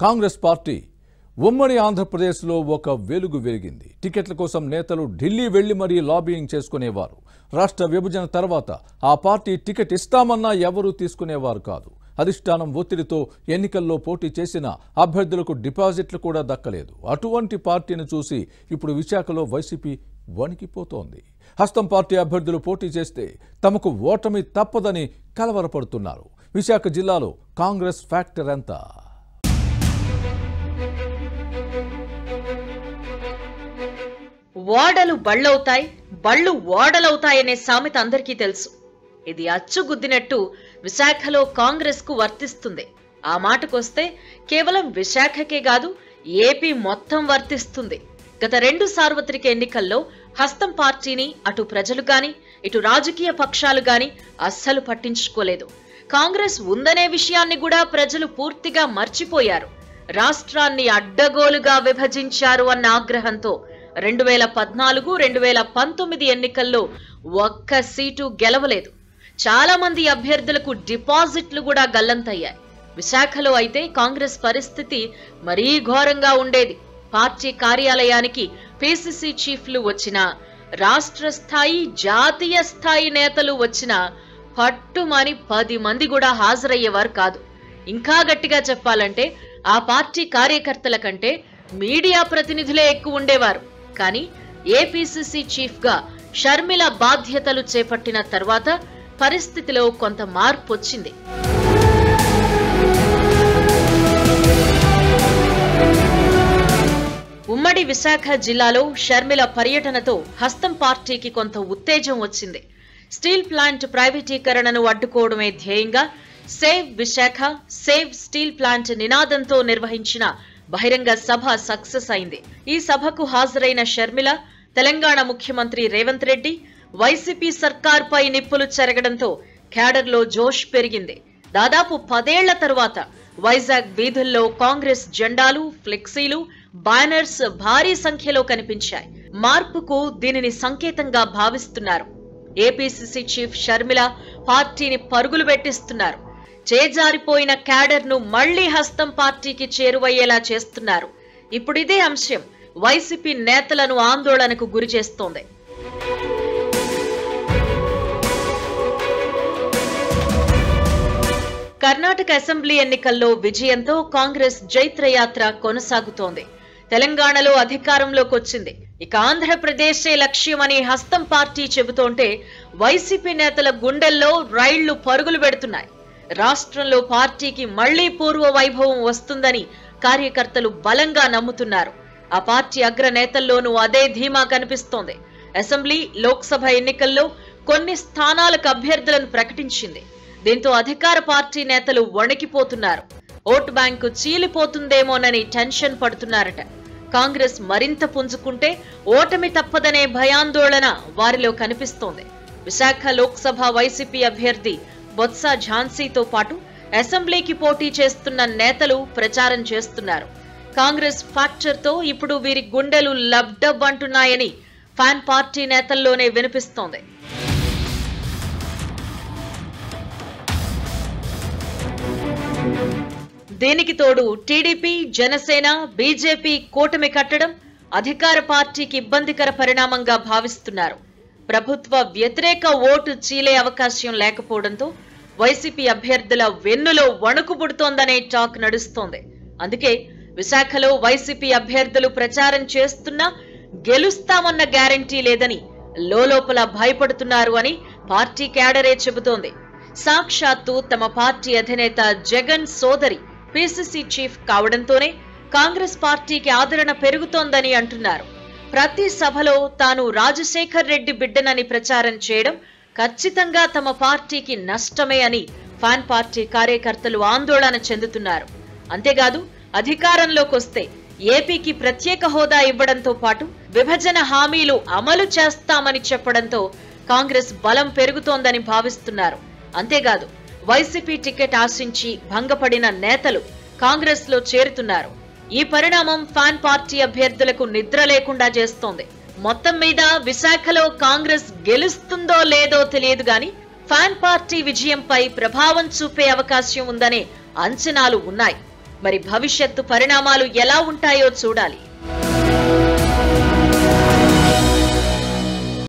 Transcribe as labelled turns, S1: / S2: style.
S1: Congress party ఉమ్మడి ఆంధ్రప్రదేశ్లో ఒక వెలుగు వెలిగింది టికెట్ల కోసం నేతలు ఢిల్లీ వెళ్లి మరీ లాబియింగ్ చేసుకునేవారు రాష్ట్ర విభజన తర్వాత ఆ పార్టీ టికెట్ ఇస్తామన్నా ఎవరూ తీసుకునేవారు కాదు అధిష్టానం ఒత్తిడితో ఎన్నికల్లో పోటీ చేసిన అభ్యర్థులకు డిపాజిట్లు కూడా దక్కలేదు అటువంటి పార్టీని చూసి ఇప్పుడు విశాఖలో వైసీపీ వణికిపోతోంది హస్తం పార్టీ అభ్యర్థులు పోటీ చేస్తే తమకు ఓటమి తప్పదని కలవరపడుతున్నారు విశాఖ జిల్లాలో కాంగ్రెస్ ఫ్యాక్టర్ ఎంత
S2: ఓడలు బళ్ళవుతాయి బళ్ళు ఓడలవుతాయనే సామెత అందరికీ తెలుసు ఇది అచ్చుగుద్దినట్టు విశాఖలో కాంగ్రెస్ కు వర్తిస్తుంది ఆ మాటకొస్తే కేవలం విశాఖకే కాదు ఏపీ మొత్తం వర్తిస్తుంది గత రెండు సార్వత్రిక ఎన్నికల్లో హస్తం పార్టీని అటు ప్రజలు గాని ఇటు రాజకీయ పక్షాలు గాని అస్సలు పట్టించుకోలేదు కాంగ్రెస్ ఉందనే విషయాన్ని కూడా ప్రజలు పూర్తిగా మర్చిపోయారు రాష్ట్రాన్ని అడ్డగోలుగా విభజించారు అన్న ఆగ్రహంతో రెండు వేల పద్నాలుగు రెండు వేల పంతొమ్మిది ఎన్నికల్లో ఒక్క సీటు గెలవలేదు చాలా మంది అభ్యర్థులకు డిపాజిట్లు కూడా గల్లంతయ్యాయి విశాఖలో అయితే కాంగ్రెస్ పరిస్థితి మరీ ఘోరంగా ఉండేది పార్టీ కార్యాలయానికి పిసిసి చీఫ్లు వచ్చినా రాష్ట్ర స్థాయి జాతీయ స్థాయి నేతలు వచ్చినా పట్టుమని పది మంది కూడా హాజరయ్యేవారు కాదు ఇంకా గట్టిగా చెప్పాలంటే ఆ పార్టీ కార్యకర్తల కంటే మీడియా ప్రతినిధులే ఎక్కువ ఉండేవారు కానీ ఏపీసీసీ చీఫ్ గా షర్మిల బాధ్యతలు చేపట్టిన తర్వాత పరిస్థితిలో కొంత మార్పు వచ్చింది ఉమ్మడి విశాఖ జిల్లాలో షర్మిల పర్యటనతో హస్తం పార్టీకి కొంత ఉత్తేజం వచ్చింది స్టీల్ ప్లాంట్ ప్రైవేటీకరణను అడ్డుకోవడమే ధ్యేయంగా save Visakha save steel plant నినాదంతో నిర్వహించిన బహిరంగ సభ సక్సెస్ అయింది ఈ సభకు హాజరైన షర్మిల తెలంగాణ ముఖ్యమంత్రి రేవంత్ రెడ్డి వైసీపీ సర్కార్పై నిప్పులు చెరగడంతో క్యాడర్లో జోష్ పెరిగింది దాదాపు పదేళ్ల తరువాత వైజాగ్ వీధుల్లో కాంగ్రెస్ జెండాలు ఫ్లెక్సీలు బ్యానర్స్ భారీ సంఖ్యలో కనిపించాయి మార్పుకు దీనిని సంకేతంగా భావిస్తున్నారు ఏపీసీసీ చీఫ్ షర్మిల పార్టీని పరుగులు పెట్టిస్తున్నారు చేజారిపోయిన క్యాడర్ ను మళ్లీ హస్తం పార్టీకి చేరువయ్యేలా చేస్తున్నారు ఇప్పుడిదే అంశం వైసీపీ నేతలను ఆందోళనకు గురి చేస్తోంది కర్ణాటక అసెంబ్లీ ఎన్నికల్లో విజయంతో కాంగ్రెస్ జైత్రయాత్ర కొనసాగుతోంది తెలంగాణలో అధికారంలోకి వచ్చింది ఇక ఆంధ్రప్రదేశే లక్ష్యమని హస్తం పార్టీ చెబుతోంటే వైసీపీ నేతల గుండెల్లో రైళ్లు పరుగులు పెడుతున్నాయి రాష్ట్రంలో పార్టీకి మళ్లీ పూర్వ వైభవం వస్తుందని కార్యకర్తలు బలంగా నమ్ముతున్నారు ఆ పార్టీ అగ్రనేతల్లోనూ అదే ధీమా కనిపిస్తోంది అసెంబ్లీ లోక్సభ ఎన్నికల్లో కొన్ని స్థానాలకు అభ్యర్థులను ప్రకటించింది దీంతో అధికార పార్టీ నేతలు వణికిపోతున్నారు ఓటు బ్యాంకు చీలిపోతుందేమోనని టెన్షన్ పడుతున్నారట కాంగ్రెస్ మరింత పుంజుకుంటే ఓటమి తప్పదనే భయాందోళన వారిలో కనిపిస్తోంది విశాఖ లోక్సభ వైసీపీ అభ్యర్థి బొత్స ఝాన్సీతో పాటు అసెంబ్లీకి పోటీ చేస్తున్న నేతలు ప్రచారం చేస్తున్నారు కాంగ్రెస్ ఫ్యాక్చర్తో ఇప్పుడు వీరి గుండెలు లబ్డబ్ అంటున్నాయని ఫ్యాన్ పార్టీ నేతల్లోనే వినిపిస్తోంది దీనికి తోడు టీడీపీ జనసేన బీజేపీ కూటమి కట్టడం అధికార పార్టీకి ఇబ్బందికర పరిణామంగా భావిస్తున్నారు ప్రభుత్వ వ్యతిరేక ఓటు చీలే అవకాశం లేకపోవడంతో వైసీపీ అభ్యర్థుల వెన్నులో వణుకు పుడుతోందనే టాక్ నడుస్తోంది అందుకే విశాఖలో వైసీపీ అభ్యర్థులు ప్రచారం చేస్తున్నా గెలుస్తామన్న గ్యారంటీ లేదని లోలోపల భయపడుతున్నారు అని పార్టీ క్యాడరే చెబుతోంది సాక్షాత్తు తమ పార్టీ అధినేత జగన్ సోదరి పిసిసి చీఫ్ కావడంతోనే కాంగ్రెస్ పార్టీకి ఆదరణ పెరుగుతోందని అంటున్నారు ప్రతి సభలో తాను రాజశేఖర్ రెడ్డి బిడ్డనని ప్రచారం చేయడం ఖచ్చితంగా తమ పార్టీకి నష్టమే అని ఫ్యాన్ పార్టీ కార్యకర్తలు ఆందోళన చెందుతున్నారు అంతేకాదు అధికారంలోకి వస్తే ఏపీకి ప్రత్యేక హోదా ఇవ్వడంతో పాటు విభజన హామీలు అమలు చేస్తామని చెప్పడంతో కాంగ్రెస్ బలం పెరుగుతోందని భావిస్తున్నారు అంతేకాదు వైసీపీ టికెట్ ఆశించి భంగపడిన నేతలు కాంగ్రెస్ లో చేరుతున్నారు ఈ పరిణామం ఫ్యాన్ పార్టీ అభ్యర్థులకు నిద్ర లేకుండా చేస్తోంది మొత్తం మీద విశాఖలో కాంగ్రెస్ గెలుస్తుందో లేదో తెలియదు గాని ఫ్యాన్ పార్టీ విజయంపై ప్రభావం చూపే అవకాశం ఉందనే అంచనాలు ఉన్నాయి మరి భవిష్యత్తు పరిణామాలు ఎలా ఉంటాయో చూడాలి